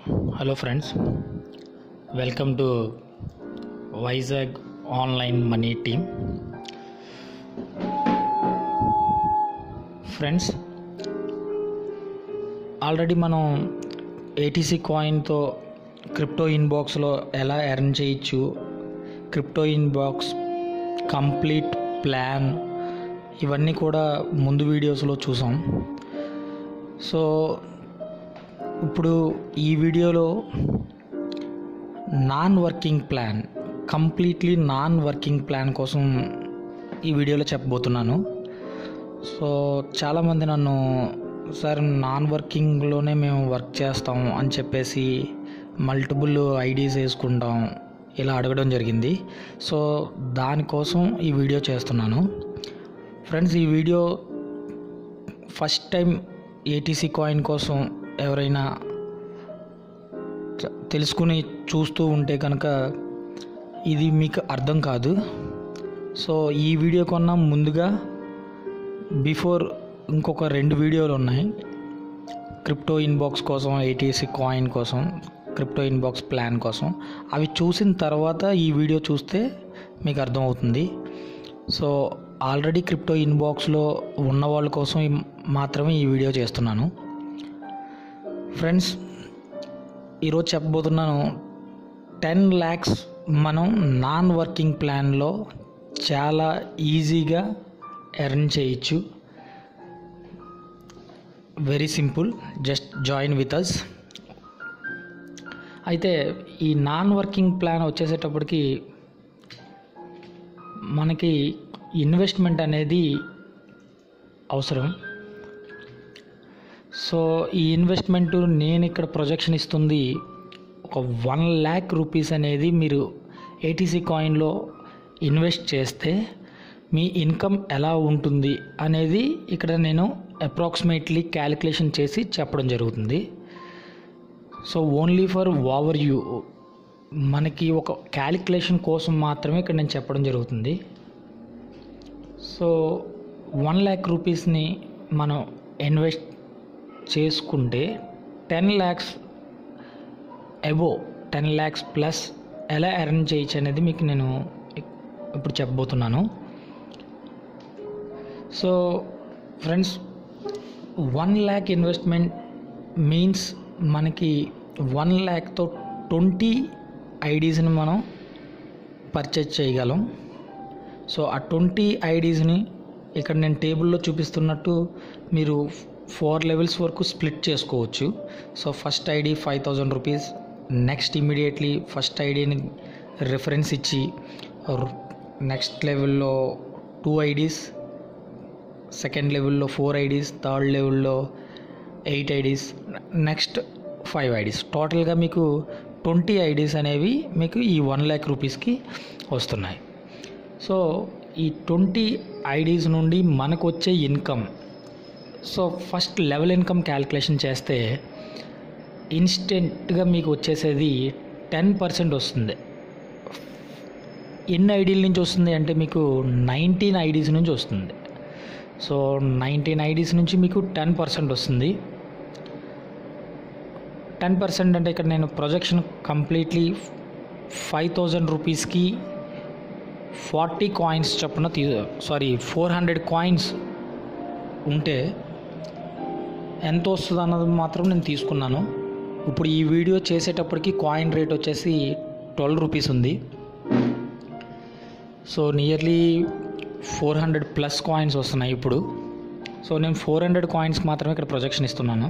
hello friends welcome to Vizag online money team friends already మనం ATC కాయిన్తో crypto ఇన్బాక్స్లో ఎలా ఎర్న్ చేయొచ్చు క్రిప్టో ఇన్బాక్స్ కంప్లీట్ ప్లాన్ ఇవన్నీ కూడా ముందు వీడియోస్లో చూసాం సో ఇప్పుడు ఈ వీడియోలో non working plan completely non working plan కోసం ఈ వీడియోలో చెప్పబోతున్నాను సో చాలామంది నన్ను సార్ నాన్ వర్కింగ్లోనే మేము వర్క్ చేస్తాం అని చెప్పేసి మల్టిపుల్ ఐడీస్ వేసుకుంటాం ఇలా అడగడం జరిగింది సో దానికోసం ఈ వీడియో చేస్తున్నాను ఫ్రెండ్స్ ఈ video first time ATC coin కోసం ఎవరైనా చ- తెలుసుకుని చూస్తూ ఉంటే కనుక ఇది మీకు అర్థం కాదు సో ఈ వీడియో కన్నా ముందుగా బిఫోర్ ఇంకొక రెండు వీడియోలు ఉన్నాయి క్రిప్టో ఇన్బాక్స్ కోసం ఏటీసీ కాయిన్ కోసం క్రిప్టో ఇన్బాక్స్ ప్లాన్ కోసం అవి చూసిన తర్వాత ఈ వీడియో చూస్తే మీకు అర్థమవుతుంది సో ఆల్రెడీ క్రిప్టో ఇన్బాక్స్లో ఉన్న వాళ్ళ కోసం ఈ- మాత్రమే ఈ వీడియో చేస్తున్నాను ఫ్రెండ్స్ ఈరోజు చెప్పబోతున్నాను టెన్ ల్యాక్స్ మనం నాన్ వర్కింగ్ ప్లాన్లో చాలా ఈజీగా ఎర్న్ చేయొచ్చు very simple just join with us అయితే ఈ నాన్ వర్కింగ్ ప్లాన్ వచ్చేసేటప్పటికి మనకి ఇన్వెస్ట్మెంట్ అనేది అవసరం సో ఈ ఇన్వెస్ట్మెంట్ నేను ఇక్కడ ప్రొజెక్షన్ ఇస్తుంది ఒక వన్ ల్యాక్ రూపీస్ అనేది మీరు ఏటీసీ కాయిన్లో ఇన్వెస్ట్ చేస్తే మీ ఇన్కమ్ ఎలా ఉంటుంది అనేది ఇక్కడ నేను అప్రాక్సిమేట్లీ క్యాలిక్యులేషన్ చేసి చెప్పడం జరుగుతుంది so only for over you మనకి ఒక క్యాలిక్యులేషన్ కోసం మాత్రమే ఇక్కడ నేను చెప్పడం జరుగుతుంది సో వన్ ల్యాక్ రూపీస్ని మనం ఇన్వెస్ట్ చేసుకుంటే టెన్ ల్యాక్స్ అబో టెన్ ల్యాక్స్ ప్లస్ ఎలా ఎర్న్ చేయొచ్చు అనేది మీకు నేను ఇక్- ఇప్పుడు చెప్పబోతున్నాను so friends one lakh investment means మనకి వన్ ల్యాక్తో ట్వంటీ ఐడీస్ని మనం పర్చేజ్ చేయగలం సో ఆ ట్వంటీ ఐడీస్ని ఇక్కడ నేను టేబుల్లో చూపిస్తున్నట్టు మీరు ఫోర్ లెవెల్స్ వరకు స్ప్లిట్ చేసుకోవచ్చు so first ID five thousand rupees next immediately first ఐడిని రిఫరెన్స్ ఇచ్చి నెక్స్ట్ లెవెల్లో టూ ఐడీస్ సెకండ్ లెవెల్లో ఫోర్ ఐడీస్ థర్డ్ లెవెల్లో eight IDs next five IDs టోటల్గా మీకు ట్వంటీ ఐడీస్ అనేవి మీకు ఈ వన్ ల్యాక్ రూపీస్కి వస్తున్నాయి సో ఈ ట్వంటీ ఐడీస్ నుండి మనకు వచ్చే income so first level income calculation చేస్తే ఇన్స్టెంట్గా మీకు వచ్చేసేది టెన్ పర్సెంట్ వస్తుంది ఎన్ని ఐడీల నుంచి వస్తుంది అంటే మీకు నైన్టీన్ ఐడీస్ నుంచి వస్తుంది సో నైన్టీన్ ఐడీస్ నుంచి మీకు టెన్ పర్సెంట్ వస్తుంది టెన్ పర్సెంట్ అంటే ఇక్కడ నేను ప్రొజెక్షన్ కంప్లీట్లీ ఫైవ్ థౌజండ్ రూపీస్కి ఫార్టీ కాయిన్స్ చొప్పున తీ సారీ ఫోర్ హండ్రెడ్ కాయిన్స్ ఉంటే ఎంత వస్తుంది అన్నది మాత్రం నేను తీసుకున్నాను ఇప్పుడు ఈ వీడియో చేసేటప్పటికి కాయిన్ రేట్ వచ్చేసి ట్వెల్వ్ రూపీస్ ఉంది so nearly four hundred plus coins వస్తున్నాయి ఇప్పుడు సో నేను ఫోర్ హండ్రెడ్ కాయిన్స్ మాత్రమే ఇక్కడ ప్రొజెక్షన్ ఇస్తున్నాను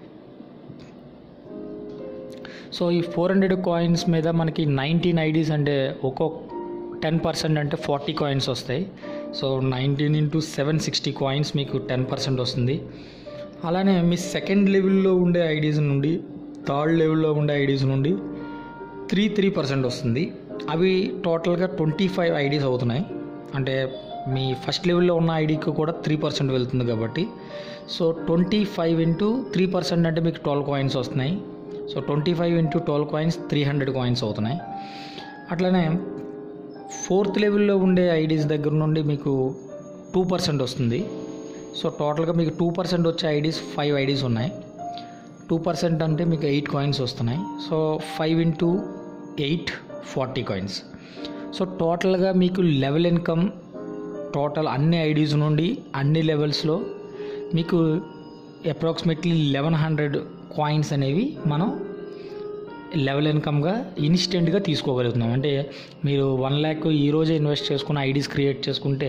సో ఈ ఫోర్ హండ్రెడ్ కాయిన్స్ మీద మనకి నైన్టీన్ ఐడీస్ అంటే ఒక్కొక్క టెన్ పర్సెంట్ అంటే ఫార్టీ కాయిన్స్ వస్తాయి so nineteen into seven sixty coins మీకు టెన్ పర్సెంట్ వస్తుంది అలానే మీ సెకండ్ లెవెల్లో ఉండే ఐడీస్ నుండి థర్డ్ లెవెల్లో ఉండే ఐడీస్ నుండి త్రీ త్రీ పర్సెంట్ వస్తుంది అవి టోటల్గా ట్వంటీ ఫైవ్ ఐడీస్ అవుతున్నాయి అంటే మీ ఫస్ట్ లెవెల్లో ఉన్న ఐడీకి కూడా త్రీ పర్సెంట్ వెళ్తుంది కాబట్టి so twenty five into three percent అంటే మీకు ట్వెల్వ్ కాయిన్స్ వస్తున్నాయి so twenty five into twelve coins three hundred coins అవుతున్నాయి అట్లనే ఫోర్త్ లెవెల్లో ఉండే ఐడీస్ దగ్గర నుండి మీకు టూ పర్సెంట్ వస్తుంది సో టోటల్గా మీకు టూ పర్సెంట్ వచ్చే ఐడీస్ ఫైవ్ ఐడీస్ ఉన్నాయి టూ పర్సెంట్ అంటే మీకు ఎయిట్ కాయిన్స్ వస్తున్నాయి so five into eight forty coins so టోటల్గా మీకు లెవెల్ ఇన్కమ్ టోటల్ అన్ని ఐడీస్ నుండి అన్ని లెవెల్స్లో మీకు అప్రాక్సిమేట్లీ లెవెన్ హండ్రెడ్ కాయిన్స్ అనేవి మనం లెవెల్ ఇన్కమ్గా ఇన్స్టెంట్గా తీసుకోగలుగుతున్నాం అంటే మీరు వన్ ల్యాక్ ఈరోజే ఇన్వెస్ట్ చేసుకుని ఐడీస్ క్రియేట్ చేసుకుంటే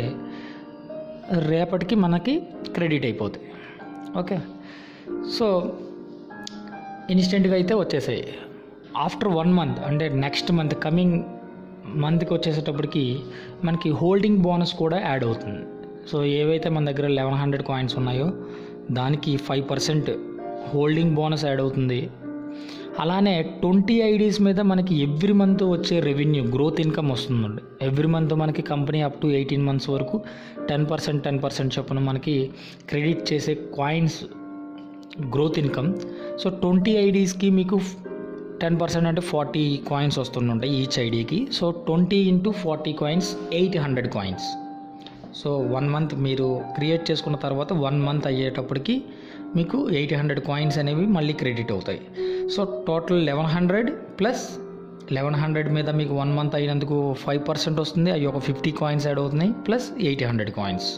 రేపటికి మనకి క్రెడిట్ అయిపోతాయి ఓకే సో ఇన్స్టెంట్గా అయితే వచ్చేసాయి ఆఫ్టర్ వన్ మంత్ అంటే నెక్స్ట్ మంత్ కమింగ్ మంత్కి వచ్చేసేటప్పటికి మనకి హోల్డింగ్ బోనస్ కూడా యాడ్ అవుతుంది సో ఏవైతే మన దగ్గర లెవెన్ హండ్రెడ్ కాయిన్స్ ఉన్నాయో దానికి five percent holding bonus add అవుతుంది అలానే ట్వంటీ ఐడీస్ మీద మనకి ఎవ్రీ మంత్ వచ్చే రెవెన్యూ గ్రోత్ ఇన్కమ్ వస్తుందండి ఎవ్రీ మంత్ మనకి company up to eighteen months వరకు టెన్ పర్సెంట్ టెన్ పర్సెంట్ చొప్పున మనకి క్రెడిట్ చేసే coins growth income so twenty ఐడీస్కి మీకు టెన్ పర్సెంట్ అంటే ఫార్టీ కాయిన్స్ వస్తుంటాయి ఈచ్ ఐడీకి so twenty into forty coins eight hundred coins so one month మీరు క్రియేట్ చేసుకున్న తర్వాత వన్ మంత్ అయ్యేటప్పటికి మీకు ఎయిట్ హండ్రెడ్ కాయిన్స్ అనేవి మళ్ళీ క్రెడిట్ అవుతాయి so total eleven hundred plus eleven hundred మీద మీకు వన్ మంత్ అయినందుకు ఫైవ్ పర్సెంట్ వస్తుంది అవి ఒక ఫిఫ్టీ కాయిన్స్ యాడ్ అవుతున్నాయి plus eight hundred coins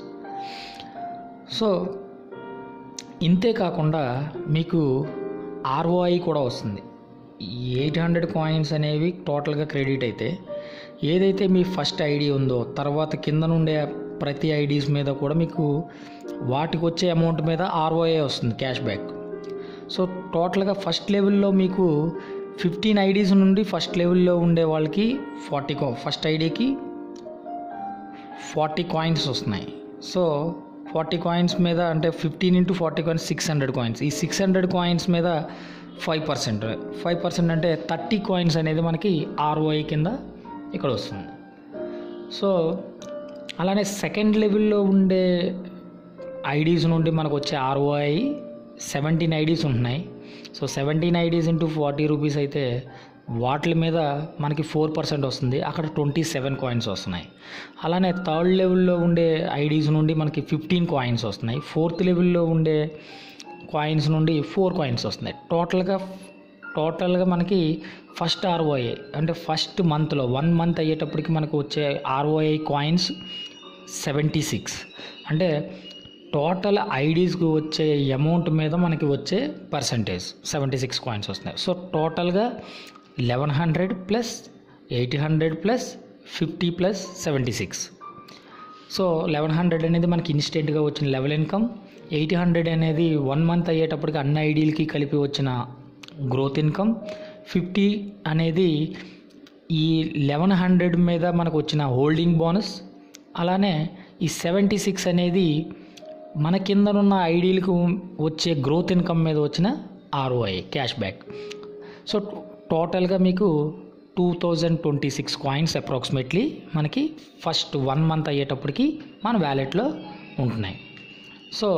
so ఇంతే కాకుండా మీకు ఆర్ఓఐ కూడా వస్తుంది ఈ ఎయిట్ హండ్రెడ్ కాయిన్స్ అనేవి టోటల్గా క్రెడిట్ అయితే ఏదైతే మీ ఫస్ట్ ఐడి ఉందో తర్వాత కింద నుండే ప్రతి ఐడీస్ మీద కూడా మీకు వాటికి వచ్చే అమౌంట్ మీద ఆర్ఓఐ వస్తుంది క్యాష్ బ్యాక్ సో టోటల్గా ఫస్ట్ లెవెల్లో మీకు ఫిఫ్టీన్ ఐడీస్ నుండి ఫస్ట్ లెవెల్లో ఉండే వాళ్ళకి ఫార్టీ ఫస్ట్ ఐడీకి ఫార్టీ కాయిన్స్ వస్తున్నాయి సో ఫార్టీ కాయిన్స్ మీద అంటే fifteen into forty coins six hundred coins ఈ సిక్స్ హండ్రెడ్ కాయిన్స్ మీద ఫైవ్ పర్సెంట్ ఫైవ్ పర్సెంట్ అంటే థర్టీ కాయిన్స్ అనేది మనకి ఆర్ఓఐ కింద ఇక్కడ వస్తుంది సో అలానే సెకండ్ లెవెల్లో ఉండే ఐడీస్ నుండి మనకు వచ్చే ఆర్ఓఐ సెవెంటీన్ ఐడీస్ ఉంటున్నాయి so seventeen IDs into forty rupees అయితే వాటి మీద మనకి ఫోర్ పర్సెంట్ వస్తుంది అక్కడ ట్వంటీ సెవెన్ కాయిన్స్ వస్తున్నాయి అలానే థర్డ్ లెవెల్లో ఉండే ఐడీస్ నుండి మనకి ఫిఫ్టీన్ కాయిన్స్ వస్తున్నాయి ఫోర్త్ లెవెల్లో ఉండే కాయిన్స్ నుండి ఫోర్ కాయిన్స్ వస్తున్నాయి టోటల్గా టోటల్గా మనకి ఫస్ట్ ఆర్ఓఐ అంటే ఫస్ట్ మంత్లో వన్ మంత్ అయ్యేటప్పటికి మనకు వచ్చే ఆర్ఓఐ కాయిన్స్ సెవెంటీ సిక్స్ అంటే టోటల్ ఐడీస్కి వచ్చే అమౌంట్ మీద మనకి వచ్చే పర్సంటేజ్ సెవెంటీ సిక్స్ కాయిన్స్ వస్తున్నాయి సో టోటల్గా eleven hundred plus eight hundred plus fifty plus seventy six so eleven hundred అనేది మనకి ఇన్స్టెంట్గా వచ్చిన లెవెల్ ఇన్కమ్ ఎయిట్ హండ్రెడ్ అనేది వన్ మంత్ అయ్యేటప్పటికి అన్ని ఐడీలకి కలిపి వచ్చిన గ్రోత్ ఇన్కమ్ ఫిఫ్టీ అనేది ఈ లెవెన్ హండ్రెడ్ మీద మనకు వచ్చిన హోల్డింగ్ బోనస్ అలానే ఈ సెవెంటీ సిక్స్ అనేది మన కిందనున్న ఐడీలకు వచ్చే గ్రోత్ ఇన్కమ్ మీద వచ్చిన ఆర్ఓఐ క్యాష్ బ్యాక్ సో టోటల్గా మీకు two thousand twenty six coins approximately మనకి ఫస్ట్ వన్ మంత్ అయ్యేటప్పటికి మన వ్యాలెట్లో ఉంటున్నాయి సో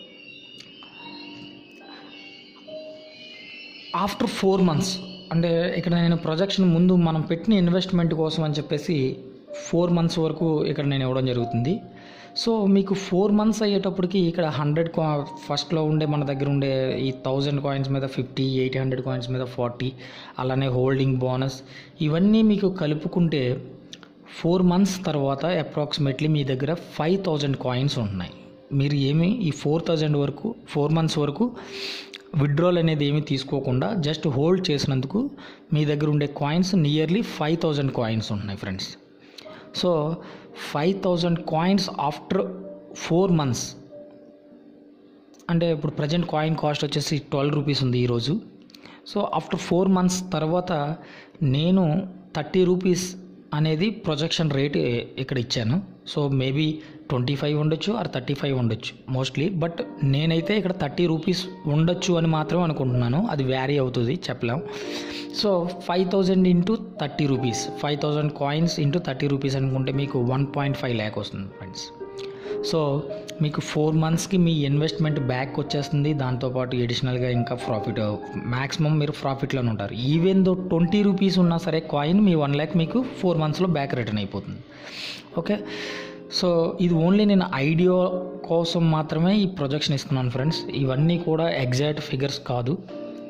ఆఫ్టర్ ఫోర్ మంత్స్ అంటే ఇక్కడ నేను ప్రొజెక్షన్ ముందు మనం పెట్టిన ఇన్వెస్ట్మెంట్ కోసం అని చెప్పేసి ఫోర్ మంత్స్ వరకు ఇక్కడ నేను ఇవ్వడం జరుగుతుంది సో మీకు ఫోర్ మంత్స్ అయ్యేటప్పటికి ఇక్కడ హండ్రెడ్ కా ఫస్ట్లో ఉండే మన దగ్గర ఉండే ఈ థౌజండ్ కాయిన్స్ మీద ఫిఫ్టీ ఎయిట్ హండ్రెడ్ కాయిన్స్ మీద ఫార్టీ అలానే హోల్డింగ్ బోనస్ ఇవన్నీ మీకు కలుపుకుంటే ఫోర్ మంత్స్ తర్వాత అప్రాక్సిమేట్లీ మీ దగ్గర ఫైవ్ థౌజండ్ కాయిన్స్ ఉంటున్నాయి మీరు ఏమి ఈ ఫోర్ థౌజండ్ వరకు ఫోర్ మంత్స్ వరకు విడ్రాల్ అనేది ఏమీ తీసుకోకుండా జస్ట్ హోల్డ్ చేసినందుకు మీ దగ్గర ఉండే coins nearly five thousand coins ఉన్నాయి friends so five thousand coins after four months అంటే ఇప్పుడు ప్రజెంట్ కాయిన్ కాస్ట్ వచ్చేసి ట్వెల్వ్ రూపీస్ ఉంది ఈరోజు సో ఆఫ్టర్ ఫోర్ మంత్స్ తర్వాత నేను థర్టీ రూపీస్ అనేది ప్రొజెక్షన్ రేట్ ఇక్కడ ఇచ్చాను సో మేబీ ట్వంటీ ఫైవ్ ఉండొచ్చు ఆర్ థర్టీ ఫైవ్ ఉండొచ్చు మోస్ట్లీ బట్ నేనైతే ఇక్కడ థర్టీ రూపీస్ ఉండొచ్చు అని మాత్రమే అనుకుంటున్నాను అది వ్యారీ అవుతుంది చెప్పలేం so five thousand into thirty rupees five thousand coins into thirty rupees అనుకుంటే మీకు వన్ పాయింట్ ఫైవ్ ల్యాక్ వస్తుంది ఫ్రెండ్స్ సో మీకు ఫోర్ మంత్స్కి మీ ఇన్వెస్ట్మెంట్ బ్యాక్ వచ్చేస్తుంది దాంతోపాటు ఎడిషనల్గా ఇంకా ప్రాఫిట్ మ్యాక్సిమం మీరు ప్రాఫిట్లోనే ఉంటారు ఈవెన్ దో ట్వంటీ రూపీస్ ఉన్నా సరే కాయిన్ మీ వన్ ల్యాక్ మీకు ఫోర్ మంత్స్లో బ్యాక్ రిటర్న్ అయిపోతుంది ఓకే సో ఇది ఓన్లీ నేను ఐడియా కోసం మాత్రమే ఈ ప్రొజెక్షన్ ఇస్తున్నాను ఫ్రెండ్స్ ఇవన్నీ కూడా ఎగ్జాక్ట్ ఫిగర్స్ కాదు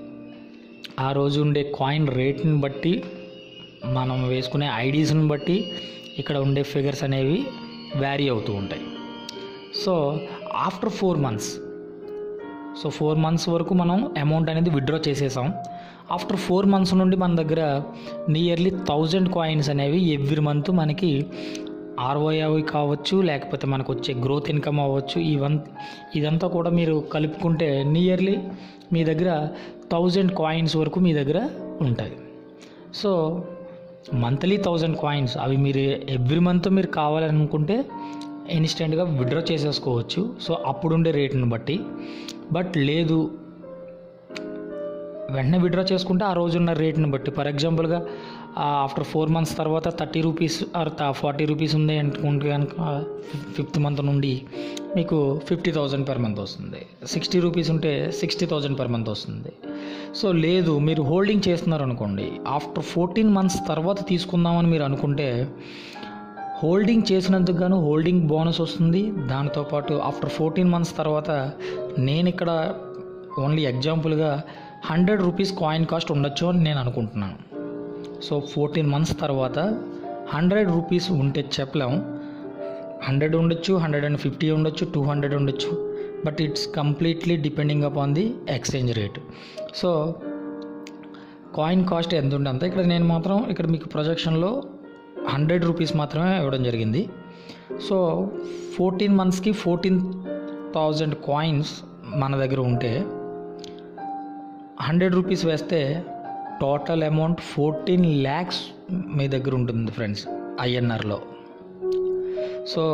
ఆ రోజు ఉండే కాయిన్ రేట్ని బట్టి మనం వేసుకునే ఐడీస్ని బట్టి ఇక్కడ ఉండే ఫిగర్స్ అనేవి వ్యారీ అవుతూ ఉంటాయి so after four months so four months వరకు మనం అమౌంట్ అనేది విత్డ్రా చేసేసాం ఆఫ్టర్ ఫోర్ మంత్స్ నుండి మన దగ్గర నియర్లీ థౌజండ్ కాయిన్స్ అనేవి ఎవ్రీ మంత్ మనకి ఆర్ఓఐ కావచ్చు లేకపోతే మనకు వచ్చే గ్రోత్ ఇన్కమ్ అవ్వచ్చు ఇవన్ ఇదంతా కూడా మీరు కలుపుకుంటే నియర్లీ మీ దగ్గర థౌజండ్ కాయిన్స్ వరకు మీ దగ్గర ఉంటాయి సో మంత్లీ థౌజండ్ కాయిన్స్ అవి మీరు ఎవ్రీ మంత్ మీరు కావాలనుకుంటే ఇన్స్టెంట్గా విత్డ్రా చేసేసుకోవచ్చు సో అప్పుడుండే రేట్ని బట్టి బట్ లేదు వెంటనే విత్డ్రా చేసుకుంటే ఆ రోజున్న రేట్ని బట్టి ఫర్ ఎగ్జాంపుల్గా ఆఫ్టర్ ఫోర్ మంత్స్ తర్వాత thirty rupees or forty rupees ఉంది అనుకుంటే కనుక ఫిఫ్త్ మంత్ నుండి మీకు ఫిఫ్టీ థౌజండ్ పర్ మంత్ వస్తుంది సిక్స్టీ రూపీస్ ఉంటే సిక్స్టీ థౌజండ్ పర్ మంత్ వస్తుంది సో లేదు మీరు హోల్డింగ్ చేస్తున్నారు అనుకోండి ఆఫ్టర్ ఫోర్టీన్ మంత్స్ తర్వాత తీసుకుందామని మీరు అనుకుంటే హోల్డింగ్ చేసినందుకు గాను హోల్డింగ్ బోనస్ వస్తుంది దాంతోపాటు ఆఫ్టర్ ఫోర్టీన్ మంత్స్ తర్వాత నేను ఇక్కడ ఓన్లీ ఎగ్జాంపుల్గా హండ్రెడ్ రూపీస్ కాయిన్ కాస్ట్ ఉండొచ్చు అని నేను అనుకుంటున్నాను సో ఫోర్టీన్ మంత్స్ తర్వాత హండ్రెడ్ రూపీస్ ఉంటే చెప్పలేం హండ్రెడ్ ఉండొచ్చు హండ్రెడ్ అండ్ ఫిఫ్టీ ఉండొచ్చు టూ హండ్రెడ్ ఉండొచ్చు but it's completely depending upon the exchange rate so coin cost ఎంత ఉంటే అంత ఇక్కడ నేను మాత్రం ఇక్కడ మీకు ప్రొజెక్షన్లో హండ్రెడ్ రూపీస్ మాత్రమే ఇవ్వడం జరిగింది సో ఫోర్టీన్ మంత్స్కి ఫోర్టీన్ థౌజండ్ కాయిన్స్ మన దగ్గర ఉంటే హండ్రెడ్ రూపీస్ వేస్తే టోటల్ అమౌంట్ ఫోర్టీన్ ల్యాక్స్ మీ దగ్గర ఉంటుంది ఫ్రెండ్స్ ఐఎన్ఆర్లో so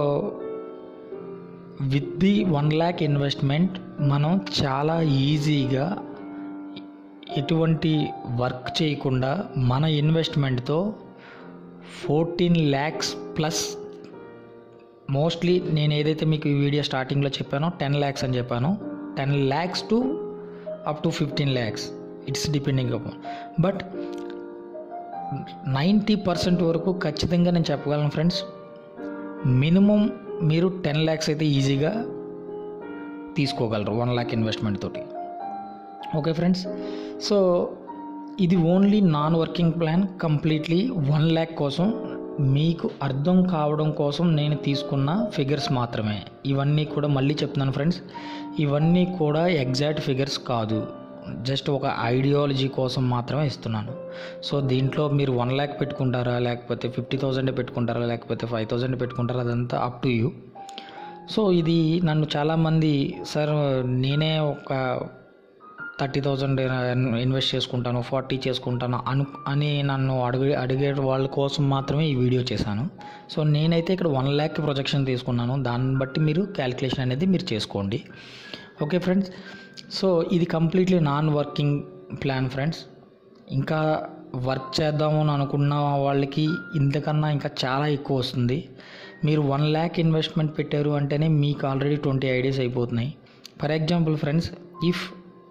with the one lakh investment మనం చాలా ఈజీగా ఎటువంటి వర్క్ చేయకుండా మన ఇన్వెస్ట్మెంట్తో ఫోర్టీన్ ల్యాక్స్ ప్లస్ మోస్ట్లీ నేను ఏదైతే మీకు ఈ వీడియో స్టార్టింగ్లో చెప్పానో టెన్ ల్యాక్స్ అని చెప్పాను ten lakhs to up to fifteen lakhs it's depending upon but ninety percent వరకు ఖచ్చితంగా నేను చెప్పగలను ఫ్రెండ్స్ మినిమం మీరు టెన్ ల్యాక్స్ అయితే ఈజీగా తీసుకోగలరు వన్ ల్యాక్ ఇన్వెస్ట్మెంట్ తోటి ఓకే ఫ్రెండ్స్ సో ఇది only non working plan completely one lakh కోసం మీకు అర్థం కావడం కోసం నేను తీసుకున్న ఫిగర్స్ మాత్రమే ఇవన్నీ కూడా మళ్ళీ చెప్తున్నాను ఫ్రెండ్స్ ఇవన్నీ కూడా ఎగ్జాక్ట్ ఫిగర్స్ కాదు జస్ట్ ఒక ఐడియాలజీ కోసం మాత్రమే ఇస్తున్నాను సో దీంట్లో మీరు వన్ ల్యాక్ పెట్టుకుంటారా లేకపోతే ఫిఫ్టీ థౌజండ్ పెట్టుకుంటారా లేకపోతే ఫైవ్ థౌజండ్ పెట్టుకుంటారా అదంతా అప్ టు యూ సో ఇది నన్ను చాలామంది సార్ నేనే ఒక థర్టీ థౌజండ్ ఇన్వెస్ట్ చేసుకుంటాను ఫార్టీ చేసుకుంటాను అను అని నన్ను అడిగే అడిగే వాళ్ళ కోసం మాత్రమే ఈ వీడియో చేశాను సో నేనైతే ఇక్కడ వన్ ల్యాక్ ప్రొజెక్షన్ తీసుకున్నాను దాన్ని బట్టి మీరు క్యాలిక్యులేషన్ అనేది మీరు చేసుకోండి ఓకే ఫ్రెండ్స్ సో ఇది completely non working plan friends ఇంకా వర్క్ చేద్దాము అని అనుకున్న వాళ్ళకి ఇంతకన్నా ఇంకా చాలా ఎక్కువ వస్తుంది మీరు వన్ ల్యాక్ ఇన్వెస్ట్మెంట్ పెట్టారు అంటేనే మీకు ఆల్రెడీ ట్వంటీ ఐడియాస్ అయిపోతున్నాయి ఫర్ ఎగ్జాంపుల్ ఫ్రెండ్స్ ఇఫ్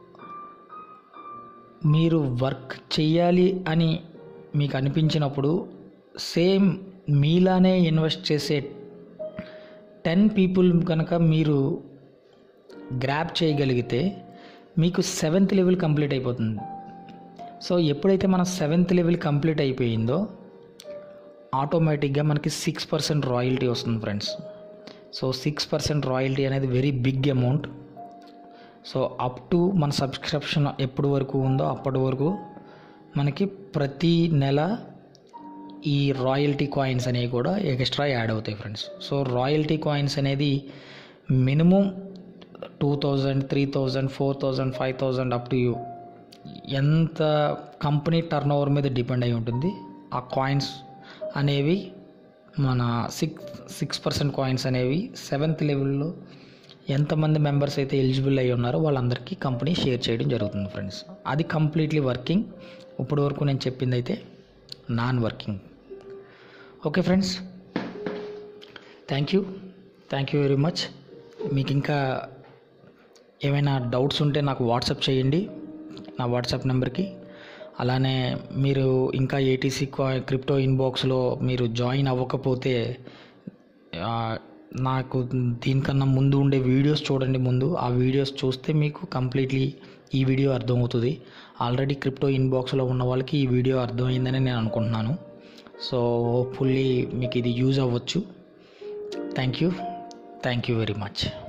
మీరు వర్క్ చెయ్యాలి అని మీకు అనిపించినప్పుడు సేమ్ మీలానే ఇన్వెస్ట్ చేసే టెన్ పీపుల్ కనుక మీరు గ్రాప్ చేయగలిగితే మీకు సెవెంత్ లెవెల్ కంప్లీట్ అయిపోతుంది సో ఎప్పుడైతే మన సెవెంత్ లెవెల్ కంప్లీట్ అయిపోయిందో ఆటోమేటిక్గా మనకి సిక్స్ పర్సెంట్ రాయల్టీ వస్తుంది friends so six percent royalty అనేది very big amount so up to మన సబ్స్క్రిప్షన్ ఎప్పటి వరకు ఉందో అప్పటి వరకు మనకి ప్రతి నెల ఈ రాయల్టీ కాయిన్స్ అనేవి కూడా ఎక్స్ట్రా యాడ్ అవుతాయి ఫ్రెండ్స్ సో రాయల్టీ కాయిన్స్ అనేది minimum two thousand three thousand four thousand five thousand up to you ఎంత కంపెనీ టర్న్ ఓవర్ మీద డిపెండ్ అయి ఉంటుంది ఆ కాయిన్స్ అనేవి మన సిక్స్ సిక్స్ పర్సెంట్ కాయిన్స్ అనేవి సెవెంత్ లెవెల్లో ఎంతమంది మెంబర్స్ అయితే ఎలిజిబుల్ అయి ఉన్నారో వాళ్ళందరికీ కంపెనీ షేర్ చేయడం జరుగుతుంది ఫ్రెండ్స్ అది కంప్లీట్లీ వర్కింగ్ ఇప్పటి వరకు నేను చెప్పింది అయితే non working okay friends thank you thank you very much మీకు ఇంకా ఏమైనా డౌట్స్ ఉంటే నాకు వాట్సాప్ చేయండి నా వాట్సాప్ నెంబర్కి అలానే మీరు ఇంకా ఏటీసీ క్రిప్టో ఇన్బాక్స్లో మీరు జాయిన్ అవ్వకపోతే ఆ, నాకు దీనికన్నా ముందు ఉండే వీడియోస్ చూడండి ముందు ఆ వీడియోస్ చూస్తే మీకు కంప్లీట్లీ ఈ వీడియో అర్థమవుతుంది ఆల్రెడీ క్రిప్టో ఇన్బాక్స్లో ఉన్న వాళ్ళకి ఈ వీడియో అర్థమైందని నేను అనుకుంటున్నాను సో హోప్ఫుల్లీ మీకు ఇది యూజ్ అవ్వచ్చు thank you thank you very much